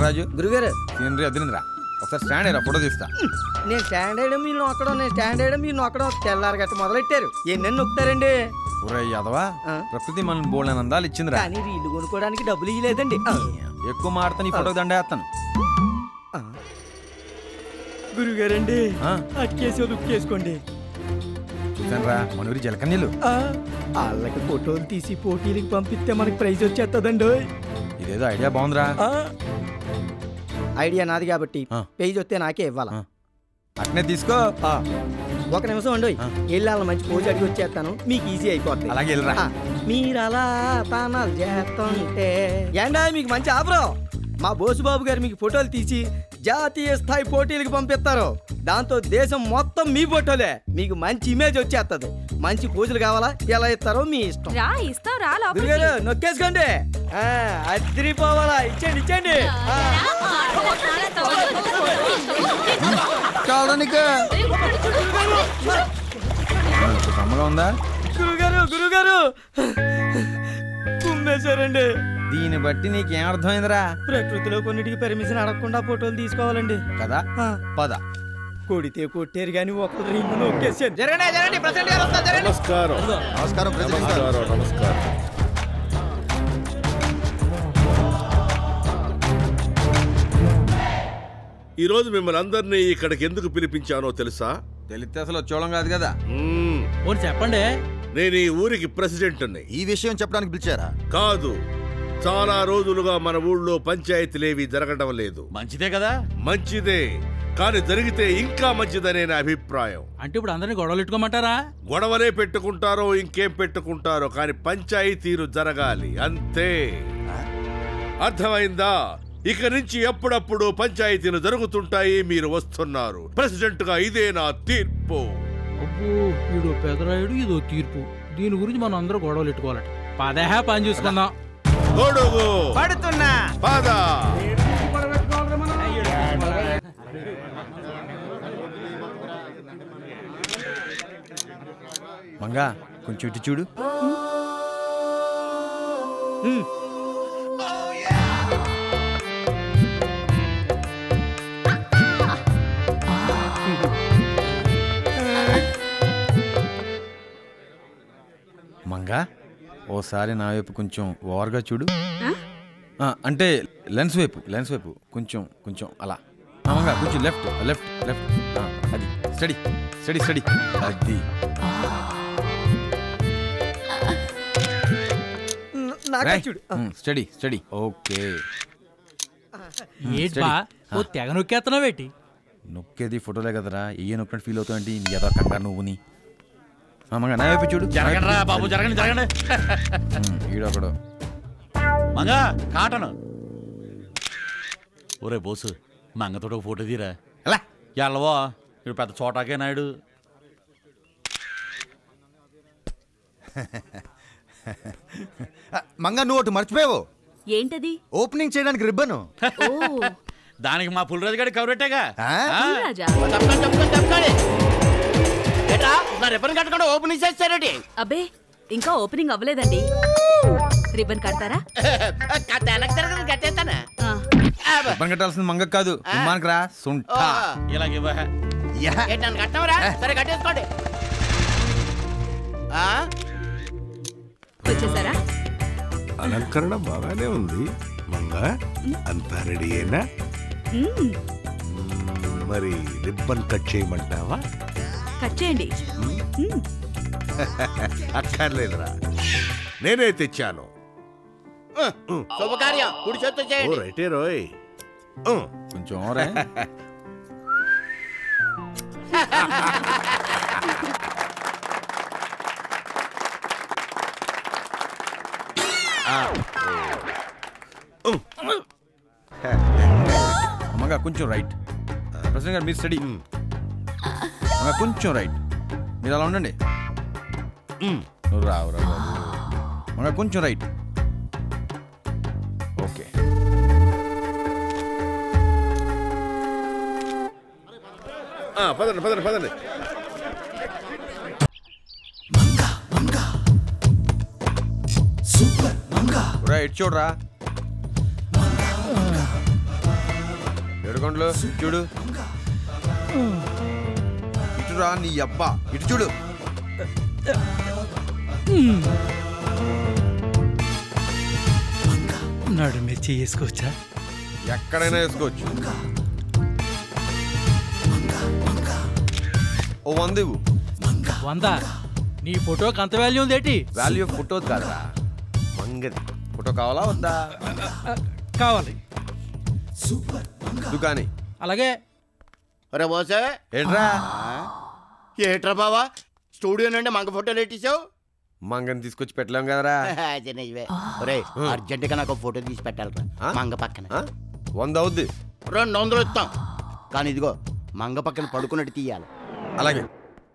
రాజు గురుగారు సీనరీ అదిరిందిరా ఒకసారి stand అయ్యరా photo తీస్తా నేను స్టాండ్ వేయడం మీరు నొక్కడం నేను స్టాండ్ వేయడం మీరు నొక్కడం తెల్లారి గట్ట మొదలెట్టారు ఎన్ని నొక్కుతారండి ఒరే యాదవా ఆ? ప్రకృతి మనల్ని బోల్డెన్ అందాలు ఇచ్చిందిరా కానీ రీళ్లు కొనుక్కోవడానికి డబ్బులు ఇవ్వలేదండి ఎక్కువ మాడతా నీ ఫోటో దండేస్తాను గురుగారండి ఆ? అటుకేసి లుక్కేసుకోండి చూసాను రా మనూరి జలకన్యలు వాళ్ళకి ఫోటోలు తీసి పోటీలకు పంపిస్తే మనకి ప్రైజ్ వచ్చేస్తుందండి ఇదేదో ఐడియా బాగుందిరా ఐడియా నాది కాబట్టి ఆ. పేజ్ వస్తే నాకే ఇవ్వాలా ఆ. అట్నే తీసుకో ఒక నిమిషం అండి ఆ. వెళ్ళి వాళ్ళ మంచి పోజ్ అడిగి వచ్చేస్తాను మీకు ఈజీ అయిపోతుంది అలాగే వెళ్ళరా ఆ, మీరు అలా తానాలు చేస్తుంటే ఏండా మీకు మంచి ఆఫరు మా బోసుబాబు గారు మీకు ఫోటోలు తీసి జాతీయ స్థాయి పోటీలకు పంపిస్తారు దాంతో దేశం మొత్తం మీ ఫోటోలే మీకు మంచి ఇమేజ్ వచ్చేస్తుంది మంచి పూజలు కావాలా ఎలా ఇస్తారో మీ ఇష్టం రా ఇస్తావు రా గురుగారు లోపలికి నొక్కేసుకోండి ఆ, అదిరిపోవాలా ఇచ్చేయండి ఇచ్చేయండి ఆ. కమ్మగా ఉందా గురుగారు గురుగారు కుమ్మేశారండి దీన్ని బట్టి నీకేం అర్థమైందిరా ప్రకృతిలో కొన్నిటికి పర్మిషన్ అడగకుండా ఫోటోలు తీసుకోవాలండి కదా ఆ, పద కొడితే కొట్టారు కానీ ఒక్కరు రింగు నొక్కేసారు జరగండి జరగండి ప్రెసిడెంట్ గారు వస్తారు జరగండి నమస్కారం నమస్కారం ప్రెసిడెంట్ గారు. నమస్కారం నమస్కారం ఈ రోజు మిమ్మల్ని అందరినీ ఇక్కడికి ఎందుకు పిలిపించానో తెలుసా తెలిస్తే అసలు వచ్చేవాళ్ళం కాదు కదా మ్మ్. ఓరి చెప్పండి నేను ఈ ఊరికి ప్రెసిడెంట్ ఈ విషయం చెప్పడానికి పిలిచారా కాదు చాలా రోజులుగా మన ఊళ్ళో పంచాయతీలేవి జరగడం లేదు మంచిదే కదా మంచిదే కానీ జరిగితే ఇంకా మంచిదనే నా అభిప్రాయం అంటే ఇప్పుడు అందరినీ గొడవలు పెట్టుకోమంటారా గొడవలే పెట్టుకుంటారో ఇంకేం పెట్టుకుంటారో కానీ పంచాయతీలు జరగాలి అంతే అర్థమైందా ఇక నుంచి ఎప్పుడప్పుడు పంచాయతీలు జరుగుతుంటాయి మీరు వస్తున్నారు ప్రెసిడెంట్ గా ఇదే నా తీర్పు అబ్బో వీడు పెదరాయుడు ఇదో తీర్పు దీని గురించి మనం అందరూ గొడవలు పెట్టుకోవాలట పదేహా పని చూసుకుందాం గొడుగు పడుతున్నా పాద మంగా కొంచెం ఇటు చూడు మంగా ఓసారి నా వైపు కొంచెం ఓవర్గా చూడు ఆ, అంటే లెన్స్ వైపు లెన్స్ వైపు కొంచెం కొంచెం అలా ఆ, మంగా కొంచెం లెఫ్ట్ లెఫ్ట్ లెఫ్ట్ ఆ, అది స్టడీ స్టడీ స్టడీ అది నాకే చూడు స్టడీ స్టడీ ఓకే ఏంటి బా ఓ తెగ నొక్కేస్తున్నావేటి నొక్కేది ఫోటోలే కదరా ఏ నొక్కినట్టు ఫీల్ అవుతావు అంటే ఏదో కంగారు నువ్వుని ఆ, మంగా నా వైపు చూడు జరగండి రా బాబు జరగండి జరగండి ఉమ్, ఈడొకడు మంగా కాటను ఒరే బోసు మంగతోటి ఒక ఫోటో తీరా ఎలా ఎల్లవో ఇప్పుడు పెద్ద చోటాకే నాయుడు ఆ, మంగ నువ్వు ఒకటి మర్చిపోయావు ఏంటది ఓపెనింగ్ చేయడానికి రిబ్బను ఓ దానికి మా పులిరాజు గారి కవరెట్టేగా ఆ? రాజా కట్టకుండా ఓపెన్ చేస్తారేటి అబ్బే ఇంకా ఓపెనింగ్ అవ్వలేదండి రిబ్బన్ కడతారా వెనక్కి తిరగదు కట్టేస్తానా ఆ, పని కట్టాల్సింది మంగ కాదు ఉమ్మానికి రా సుంఠ ఇలాగే ఇవ్వ. యా. ఏంటి నన్ను కట్టవరా సరే కట్టేసుకోండి ఆ? వచ్చేసారా అలంకరణ బాగానే ఉంది మంగ అంతా రెడీ అయినా మ్మ్, మరి రిబ్బన్ కట్ చేయమంటావా కట్ చేయండి మ్మ్, అక్కర్లేదురా నేనే తెచ్చాను శుభకార్యం కుడి చేత్తో ఓ చేయండి రైటే రోయ్ ఉ. కొంచెం ఓరే మంగ కొంచెం రైట్ ప్రెసిడెంట్ గారు మీరు స్టడీ మంగ కొంచెం రైట్ మీరు అలా ఉండండి నువ్వు రావు రావు బాబు మంగ కొంచెం రైట్ ఓకే ఆ, పదండి పదండి పదండి రైట్ చూడరా ఏడుకొండలు చూడు ఇటు రా నీ అబ్బా ఇటు చూడు నడుమే చేసుకోవచ్చా ఎక్కడైనా వేసుకోవచ్చు ఓ వంద ఇవ్వు వంద నీ ఫోటోకి అంత వాల్యూ ఉంది ఏంటి వాల్యూ ఫోటో కాదురా మంగది ఫోటో కావాలా వద్దా కావాలి దుకాణి అలాగే ఒరే బోసే ఏంట్రా ఏట్రా బావా స్టూడియో నుండి మంగ ఫోటోలు ఎట్టిసావు మంగని తీసుకొచ్చి పెట్టలేం కదరా అదే నిజమే ఒరే అర్జెంట్ గా నాకు ఒక ఫోటో తీసి పెట్టాలరా ఆ? మంగ పక్కన ఆ? వంద అవుద్ది రెండు వందలు ఇస్తాం కానీ ఇదిగో మంగ పక్కన పడుకున్నట్టు తీయాలి అలాగే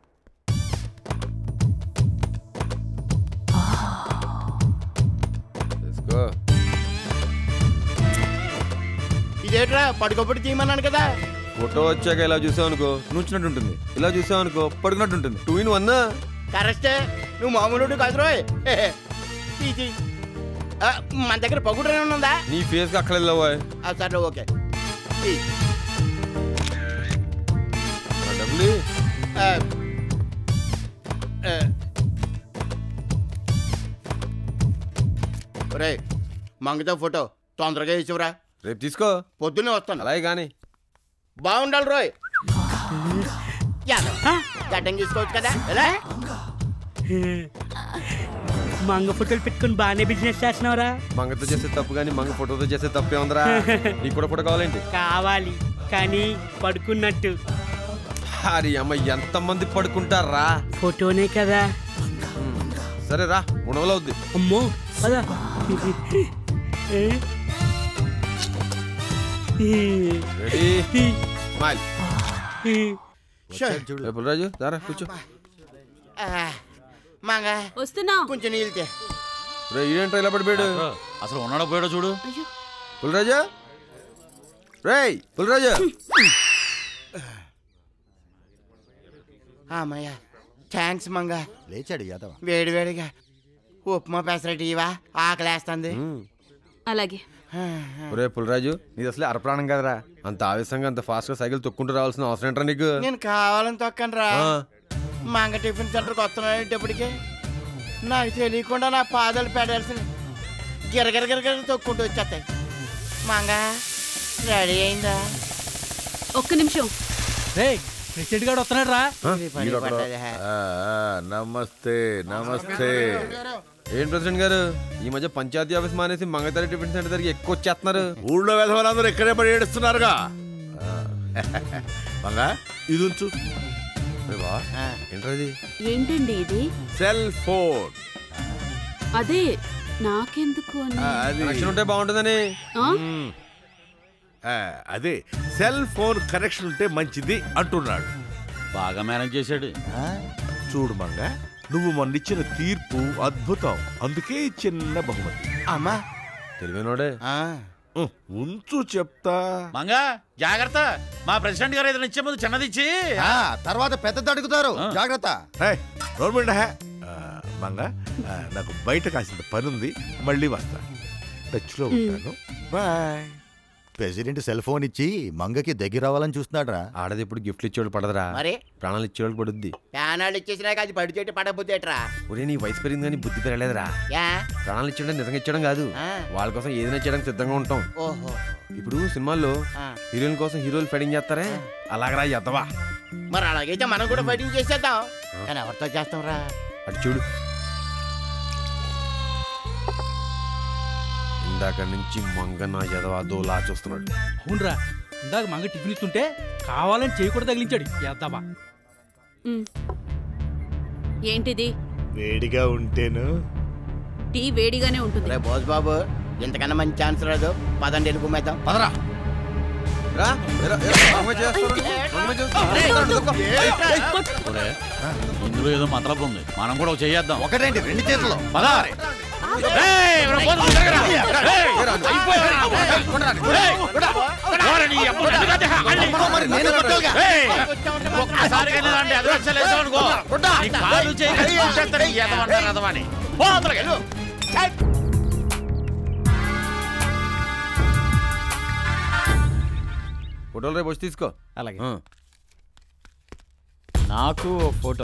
తీసుకో ఇదేట్రా పడుకోబడి తీయమన్నాను కదా ఫోటో వచ్చాక ఇలా చూసావు అనుకో నుంచినట్టు ఉంటుంది ఇలా చూసావు అనుకో పడుకున్నట్టు ఉంటుంది టూ ఇన్ వన్ కరెక్టే నువ్వు మామూలు కాదు రోయ్ తీ, తీ. ఆ, మన దగ్గర పగుడు ఉందా నీ ఫేస్ కి అక్కడ వెళ్ళవా ఆ, సరే ఓకే తీ. డబ్బులు ఆ, ఆ. ఒరేయ్ మంగతో ఫోటో తొందరగా ఇచ్చివరా రేపు తీసుకో పొద్దున్నే వస్తాను అలాగే కానీ బాగుండాలి రోయ్ గడ్డం తీసుకోవచ్చు కదా ఎలా మంగ ఫోటోలు పెట్టుకుని బాగానే బిజినెస్ చేస్తున్నావురా మంగతో చేసే తప్పు కానీ మంగ ఫోటోతో చేసే తప్పే ఉందిరా నీకు కూడా ఫోటో కావాలేంటి కావాలి కానీ పడుకున్నట్టు హరి అమ్మ ఎంతమంది పడుకుంటారా ఫోటోనే కదా సరే రా మూడు వందలు అవుద్ది అమ్మో పదా రెడీ స్మైల్ షో. రేపు రాజు దారా కూర్చో ఆ, మంగ వస్తున్నా కొంచెం నీళ్తే రే ఈడేంట్రా ఇలా పడిపోయాడు అసలు ఉన్నాడో పోయాడో చూడు పుల్రాజా రేయ్ పుల్రాజా అమ్మయ్య థ్యాంక్స్ మంగ లేచాడు యాదవ వేడి వేడిగా ఉప్మా పెసరటి ఇవా ఆకలేస్తుంది అలాగే ఒరే పుల్రాజు నీది అసలే అరప్రాణం కదరా అంత ఆవేశంగా అంత ఫాస్ట్ గా సైకిల్ తొక్కుంటూ రావాల్సిన అవసరం ఏంట్రా నీకు నేను కావాలని తొక్కను రా ఆ, మంగ టిఫిన్ సెంటర్కి వస్తున్నాడేటప్పటికి నాకు తెలియకుండా నా పాదాలు పెడాల్సిన గిరగిర గిరగిర తొక్కుంటూ వచ్చేస్తాయి మంగ రెడీ అయిందా ఒక్క నిమిషం రే ప్రెసిడెంట్ గారు వస్తున్నాడు రా ఆ, ఈ పని ఈడొకడు. పడ్డది. ఆ, ఆ, నమస్తే నమస్తే ఏం ప్రెసిడెంట్ గారు ఈ మధ్య పంచాయతీ ఆఫీస్ మానేసి మంగతారి టిఫిన్ సెంటర్ దగ్గరికి ఎక్కువ వచ్చేస్తున్నారు ఊళ్ళో వెధవలందరూ ఇక్కడే పడి ఏడుస్తున్నారుగా ఆ, మంగా ఇది ఉంచు రే బా, ఆ. ఏంట్రా ఇది ఏంటండి ఇది సెల్ ఫోన్ అదే నాకెందుకు అని ఆ, అది కనెక్షన్ ఉంటే బాగుంటుందని ఆ? మ్. ఆ, అదే సెల్ ఫోన్ కనెక్షన్ ఉంటే మంచిది అంటున్నాడు బాగా మేనేజ్ చేశాడు చూడు మంగ నువ్వు మొన్నిచ్చిన తీర్పు అద్భుతం అందుకే ఈ చిన్న బహుమతి అమ్మా తెలివైనోడే ఆ. ఉహ్, ఉంచు చెప్తా మంగా జాగ్రత్త మా ప్రెసిడెంట్ గారు ఏదైనా ఇచ్చే ముందు చిన్నది ఇచ్చి ఆ, తర్వాత పెద్దది అడుగుతారు ఆ. జాగ్రత్త హే, గవర్నమెంట్ హే ఆ, మంగ ఆ, నాకు బయట కాసింత పని ఉంది మళ్ళీ వస్తా టచ్లో ఉంటాను బాయ్ ప్రెసిడెంట్ సెల్ ఫోన్ ఇచ్చి మంగకి దగ్గర అవ్వాలని చూస్తున్నాడు రా ఆడది ఇప్పుడు గిఫ్ట్లు ఇచ్చేవాడు పడదరా మరి ప్రాణాలు ఇచ్చేవాడు పడుద్ది ప్యానాలు ఇచ్చేసినాక అది పడి చెట్టు పడకపోతే ఎట్రా ఒరే నీ వయసు పెరిగింది కానీ బుద్ధి పెరగలేదురా యా ప్రాణాలు ఇచ్చడం నిజంగా ఇచ్చడం కాదు ఆ. వాళ్ళ కోసం ఏదైనా చేయడానికి సిద్ధంగా ఉంటాం ఓహో ఇప్పుడు సినిమాల్లో ఆ. హీరోయిన్ కోసం హీరోలు ఫైటింగ్ చేస్తారే అలాగరా ఎద్దవా మరి అలాగైతే మనం కూడా ఫైటింగ్ చేసేద్దాం కానీ ఎవరితో చేస్తాం రా అటు చూడు ఇందాక నుంచి మంగ నా ఎదవా దోలా చూస్తున్నాడు అవునరా ఇందాక మంగ టిఫిన్ ఇస్తుంటే కావాలని చేయి కూడా తగిలించాడు ఎద్దాబా ఉమ్. ఏంటిది వేడిగా ఉంటేను టీ వేడిగానే ఉంటుంది రే బోస్ బాబు ఇంతకన్నా మంచి ఛాన్స్ రాదు పదండి వెళ్ళిపోమేద్దాం పదరా రా, ఎరా, ఎరా, మంగ చేస్తున్నాడు. మంగ చేస్తున్నాడు. ఒరే, ఇందులో ఏదో మతలబు ఉంది మనం కూడా ఒక చేద్దాం ఒకటేంటి రెండు చేతులు పదా ఏయ్, ఎవరో పోతున్నారు, తిరగరా. ఏయ్, అయిపోయారా? ఏయ్, ఎవరు నీ అబ్బ ఎందుకు అంతే అల్లి? మరి నేను కొట్టాలిగా. ఏయ్, ఒక్కసారిగా ఇలాంటి అదృష్టాలు వేసావు అనుకో, నీ కాలు చేయి కలిసి ఉంచేస్తాను, ఈ ఎదవంటారు ఎదవని. పో అవతలకి, వెళ్ళు. ఫోటోలు రేపు వచ్చి తీసుకో అలాగే ఆ. నాకు ఓ ఫోటో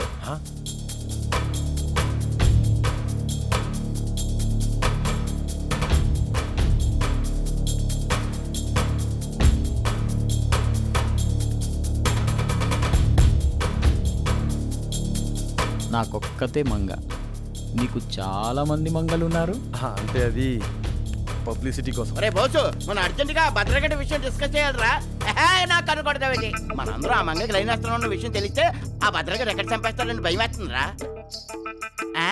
నాకొక్కతే మంగ నీకు చాలా మంది మంగలు ఉన్నారు ఆ, అంటే అది పబ్లిసిటీ కోసం ఒరే బోసు మన అర్జెంటుగా భద్రగడ్డ విషయం డిస్కస్ చేయాలరా ఎహే, నాకు కనుకొడతావేంటి మనందరూ ఆ మంగకి లైన్ వేస్తున్నాం ఉన్న విషయం తెలిస్తే ఆ భద్రగడ్డ ఎక్కడ చంపేస్తారని భయం వేస్తుందిరా ఆ?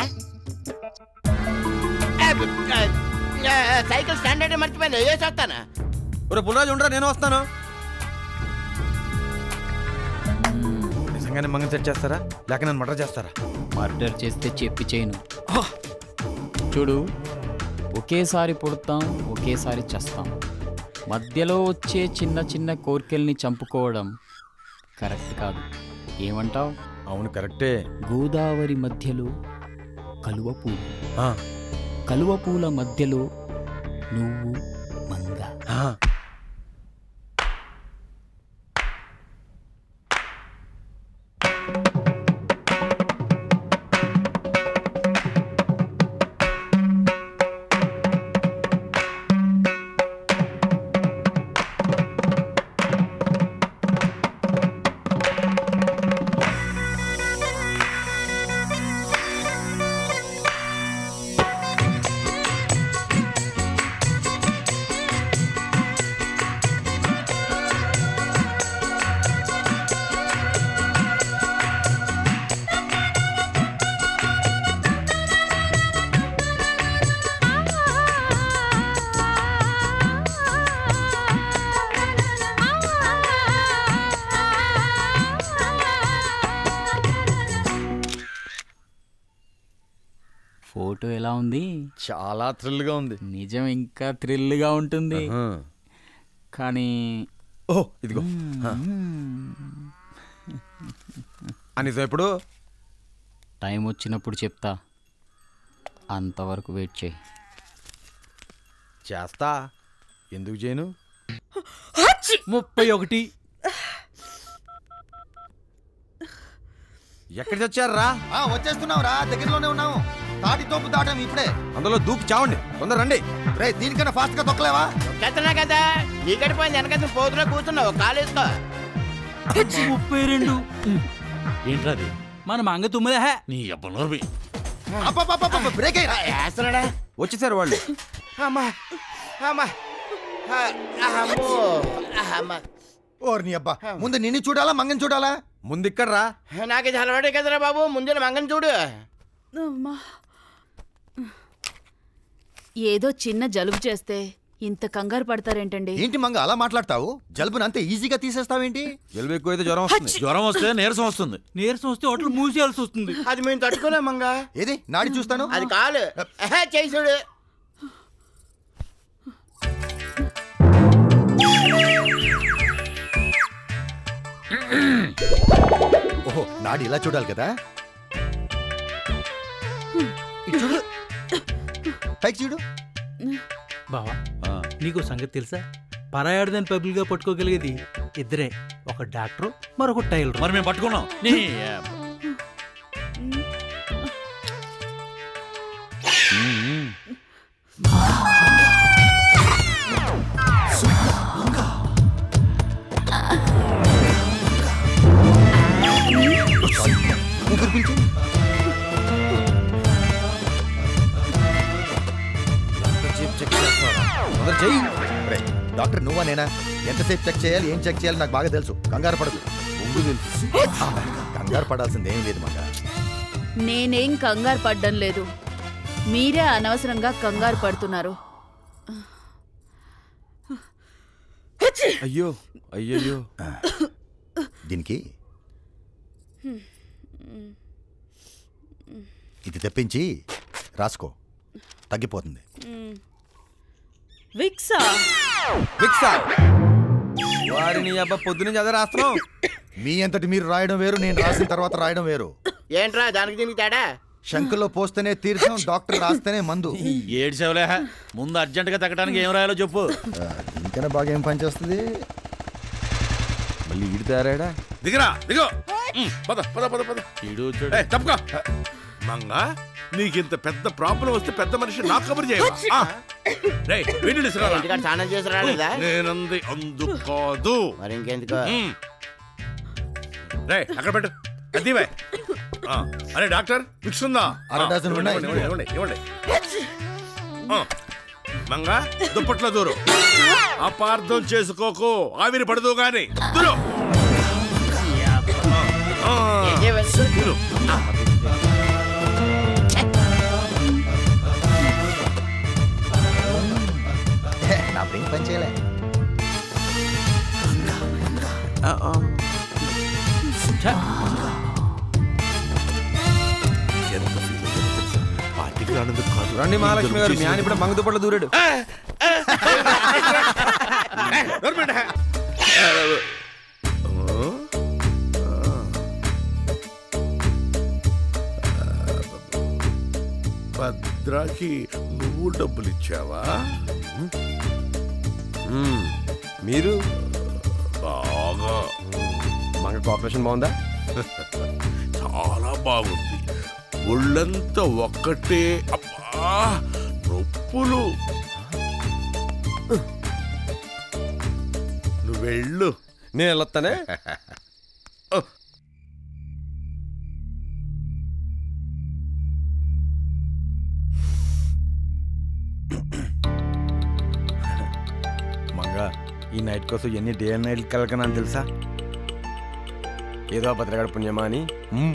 ఏ, ఏ, ఏ, సైకిల్ స్టాండర్డ్ మర్చిపోయింది ఏ చేస్తాను ఒరే పుల్లరాజు ఉండరా నేను వస్తాను నిజంగానే మంగం సెట్ చేస్తారా లేక నన్ను మర్డర్ చేస్తారా మర్డర్ చేస్తే చెప్పి చేయను చూడు ఒకేసారి పుడతాం ఒకేసారి చస్తాం మధ్యలో వచ్చే చిన్న చిన్న కోరికల్ని చంపుకోవడం కరెక్ట్ కాదు ఏమంటావ్ అవును కరెక్టే గోదావరి మధ్యలో కలువ పూలు ఆ, కలువ పూల మధ్యలో నువ్వు మంగ ఆ. ఫోటో ఎలా ఉంది చాలా థ్రిల్గా ఉంది నిజం ఇంకా థ్రిల్గా ఉంటుంది ఆ. కానీ ఓ ఇదిగో ఆ. ఆ నిజం ఎప్పుడు టైం వచ్చినప్పుడు చెప్తా అంతవరకు వెయిట్ చేయి చేస్తా ఎందుకు చేయను ముప్పై ఒకటి ఎక్కడ చచ్చారా ఆ, వచ్చేస్తున్నాం రా దగ్గరలోనే ఉన్నాము తాటి తోపు దాటాం ఇప్పుడే అందులో దూకి చావండి తొందర రండి రే దీనికన్నా ఫాస్ట్ గా తొక్కలేవా చెత్తనా కదా నీ గడిపోయింది వెనక పోతున్నా కూర్చున్నావు కాలేసుకో ముప్పై రెండు ఏంట్రాది మన మంగ తుమ్మిదే హే. నీ అబ్బ నోర్మి అబ్బబ్బబ్బబ్బ, బ్రేక్ అయ్యరా వేస్తున్నాడా వచ్చేసారు వాళ్ళు అమ్మా అమ్మా ఆ, అమ్మో అమ్మా ఓర్ని అబ్బా ముందు నిన్ను చూడాలా మంగని చూడాలా ముందు ఇక్కడ రా నాకు ఇది అలవాటే కదరా బాబు ముందు మంగని చూడు అమ్మా. ఏదో చిన్న జలుబు చేస్తే ఇంత కంగారు పడతారేంటండి ఏంటి మంగ అలా మాట్లాడతావు జలుబుని అంత ఈజీగా తీసేస్తావేంటి జలుబు ఎక్కువైతే జ్వరం వస్తుంది జ్వరం వస్తే నీరసం వస్తుంది నీరసం వస్తే హోటల్ మూసేయాల్సి వస్తుంది అది మేము తట్టుకోలేమంగా ఏది నాడి చూస్తాను అది కాలు ఎహే, చేయి చూడు ఓహో నాడి ఇలా చూడాలి కదా ఇటు చూడు పైకి చూడు బావా నీకు సంగతి తెలుసా పరాయాడదని పబ్లిక్ గా పట్టుకోగలిగేది ఇద్దరే ఒక డాక్టర్ మరొక టైలర్ మరి మేము పట్టుకున్నాం నీ అబ్బ. ఊపిరి పీల్చు చెక్ చేస్తారా తొందర చెయ్యి రే, డాక్టర్ నువ్వా నేనా ఎంతసేపు చెక్ చేయాలి ఏం చెక్ చేయాలి నాకు బాగా తెలుసు కంగారు పడదు ముందు తెలుసు కంగారు పడాల్సింది ఏం లేదు మంగ నేనేం కంగారు పడ్డం లేదు మీరే అనవసరంగా కంగారు పడుతున్నారు అయ్యో అయ్యయ్యో దీనికి ఇది తెప్పించి రాసుకో తగ్గిపోతుంది విక్సా ఫిక్సా వారిని అబ్బా పొద్దునుంచి అదే రాస్తున్నావు మీ అంతటి మీరు రాయడం వేరు నేను రాసిన తర్వాత రాయడం వేరు ఏంట్రా దానికి దీనికి తేడా శంకులో పోస్తేనే తీర్థం డాక్టర్ రాస్తేనే మందు ఏడు సేవలే ముందు అర్జెంటుగా తగ్గడానికి ఏం రాయాలో చెప్పు ఆ, ఇంకనే బాగా ఏం పని చేస్తుంది మళ్ళీ ఈడు తయారాడా దిగరా దిగో ఉమ్, పద పద పద పద ఈడు వచ్చాడు ఏయ్, తప్పుకో మంగ నీకింత పెద్ద ప్రాబ్లం వస్తే పెద్ద మనిషి నాకు కబురు చేయవా రేయ్ వీడిని తీసుకురారా. ఇంటికాడ స్నానం చేసి రాలేదా నేనంది అందుకు కాదు మరి ఇంకెందుకు ఉమ్. రేయ్ అక్కడ పెట్టు అదివే ఆ, అరే డాక్టర్ ఫిక్స్ ఉందా అర ఆ, డజన్ ఇవ్వండి, ఉన్నాయి. ఇవ్వండి, ఇవ్వండి, ఇవ్వండి. ఆ, మంగ దుప్పట్లో దూరు అపార్థం చేసుకోకు ఆవిరి పడదు గాని దూరు ఆ, ఆ, దూరు. హే, నా బ్రెయిన్ పని చేయలే ఎంత ఫీల్ అయ్యానో తెలుసా? పార్టీకి రానందుకు కాదు రండి మహాలక్ష్మి గారు మీ చేసిన- ఆయన ఇప్పుడు మంగ దుప్పట్లో దూరాడు గవర్నమెంట్ హ్యా- భద్రాకి నువ్వు డబ్బులు ఇచ్చావా మీరు బాగా మంగ కోఆపరేషన్ బాగుందా చాలా బాగుంది ఒళ్ళంతా ఒక్కటే అబ్బా నొప్పులు నువ్వు వెళ్ళు నేను వెళ్ళొస్తానే మంగ ఈ నైట్ కోసం ఎన్ని డే అండ్ నైట్ కలకనని తెలుసా ఏదో ఆ భద్రగాడ పుణ్యమా అని మ్మ్.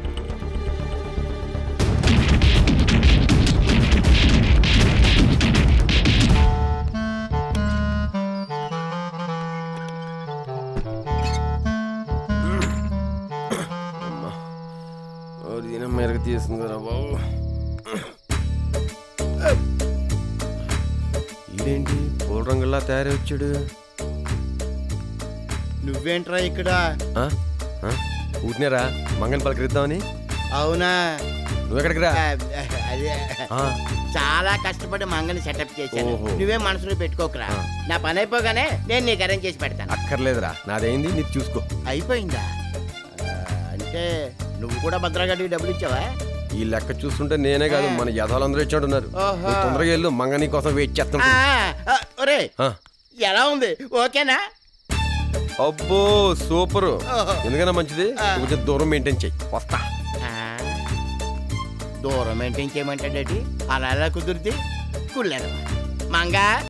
మెరుగు తీస్తుంది కదా బాబు ఇదేంటి పూల రంగులా తయారై వచ్చాడు నువ్వేంట్రా ఇక్కడ ఆ? ఆ? ఊటినేరా మంగని పలకరిద్దామని అవునా నువ్వెక్కడికి రా ఆ, అదే ఆ, చాలా కష్టపడి మంగని సెటప్ చేశాను ఓహో. నువ్వే మనసులో పెట్టుకోకరా ఆ. నా పని అయిపోగానే నేను నీకు అరేంజ్ చేసి పెడతాను అక్కర్లేదురా నాదైంది నీకు చూసుకో అయిపోయిందా ఆ, అంటే నువ్వు కూడా భద్రగడికి డబ్బులు ఇచ్చావా ఈ లెక్క చూస్తుంటే నేనే కాదు మన యథాలందరూ ఇచ్చాడున్నారు ఓహో. నువ్వు తొందరగా వెళ్ళు మంగ నీ కోసం వెయిట్ ఆ, చేస్తుంటా ఆ, ఒరే ఆ. ఎలా ఉంది ఓకేనా అబ్బో సూపర్ ఓహో. ఎందుకన్నా మంచిది ఆ. కొంచెం దూరం మెయింటైన్ చెయ్యి వస్తా ఆ, దూరం మెయింటైన్ చేయమంటాడేటి అలా ఎలా కుదురుద్ది కుళ్ళేదవా మంగా